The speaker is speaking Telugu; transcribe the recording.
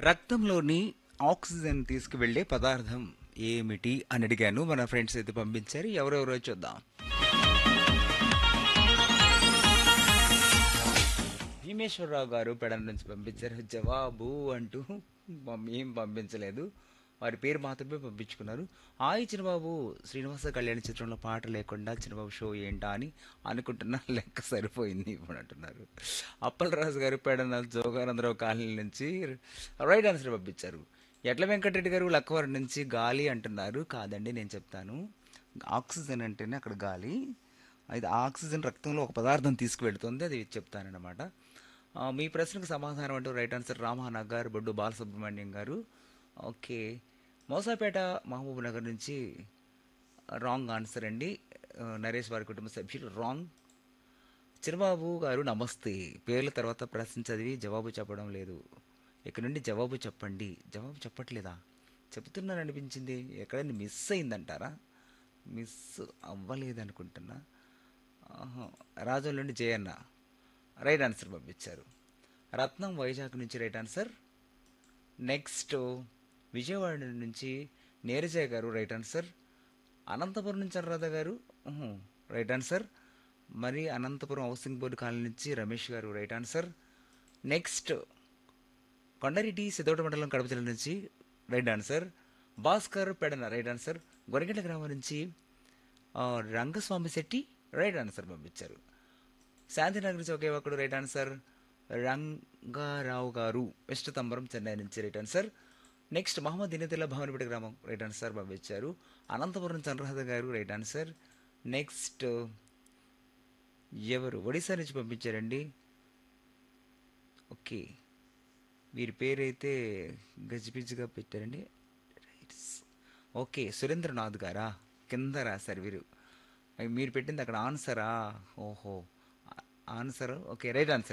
రక్తంలోని ఆక్సిజన్ తీసుకువెళ్లే పదార్థం ఏమిటి అని అడిగాను మన ఫ్రెండ్స్ అయితే పంపించారు ఎవరెవరో చూద్దాం భీమేశ్వరరావు గారు పెడల నుంచి పంపించారు జవాబు అంటూ మమ్మీ ఏం పంపించలేదు వారి పేరు మాత్రమే పంపించుకున్నారు ఆయి చిన్నబాబు శ్రీనివాస కళ్యాణ చిత్రంలో పాట లేకుండా చిన్నబాబు షో ఏంటా అని అనుకుంటున్నా లెక్క సరిపోయింది ఇప్పుడు అంటున్నారు అప్పలరాజు గారు పెడన జోగానందరావు కాలనీ నుంచి రైట్ ఆన్సర్ పంపించారు ఎట్ల వెంకటరెడ్డి గారు లక్కవరం నుంచి గాలి అంటున్నారు కాదండి నేను చెప్తాను ఆక్సిజన్ అంటేనే అక్కడ గాలి అది ఆక్సిజన్ రక్తంలో ఒక పదార్థం తీసుకువెళ్తుంది అది చెప్తానన్నమాట ఆ, మీ ప్రశ్నకు సమాధానం అంటూ రైట్ ఆన్సర్ రామానగర్ బొడ్డు బాలసుబ్రహ్మణ్యం గారు ఓకే మోసాపేట మహబూబ్ నగర్ నుంచి రాంగ్ ఆన్సర్ అండి ఆ, నరేష్ వారి కుటుంబ సభ్యులు రాంగ్ చిరబాబు గారు నమస్తే పేర్ల తర్వాత ప్రశ్న చదివి జవాబు చెప్పడం లేదు ఇక్కడ నుండి జవాబు చెప్పండి జవాబు చెప్పట్లేదా చెప్తున్నాను అనిపించింది ఎక్కడైనా మిస్ అయిందంటారా మిస్ అవ్వలేదు అనుకుంటున్నా ఆహా. రాజోల్ నుండి జయన్న రైట్ ఆన్సర్ పంపించారు రత్నం వైజాగ్ నుంచి రైట్ ఆన్సర్ నెక్స్ట్ విజయవాడ నుంచి నీరజయ్య గారు రైట్ ఆన్సర్ అనంతపురం నుంచి అనురాధ గారు ఉహు, రైట్ ఆన్సర్ మరి అనంతపురం హౌసింగ్ బోర్డు కాలనీ నుంచి రమేష్ గారు right answer next Kondareddy Siddhota మండలం కడప జిల్లా నుంచి right answer Bhaskar Pedana right answer Goraganta గ్రామం నుంచి ఆ, రంగస్వామి శెట్టి రైట్ ఆన్సర్ పంపించారు శాంతినగర్ నుంచి ఒకే ఒకడు రైట్ ఆన్సర్ రంగారావు గారు వెస్ట్ తంబరం చెన్నై నుంచి రైట్ ఆన్సర్ నెక్స్ట్ మహమ్మద్ దినతిల్లా భవనపేట గ్రామం రైట్ ఆన్సర్ పంపించారు అనంతపురం చంద్రహద గారు రైట్ ఆన్సర్ నెక్స్ట్ ఎవరు ఒడిశా నుంచి పంపించారండి ఓకే వీరి పేరైతే గజిబిజిగా పెట్టారండి రైట్స్. ఓకే సురేంద్రనాథ్ గారా కింద రాశారు వీరు అవి మీరు పెట్టింది అక్కడ ఆన్సరా ఓహో ఆన్సర్ ఓకే రైట్ ఆన్సర్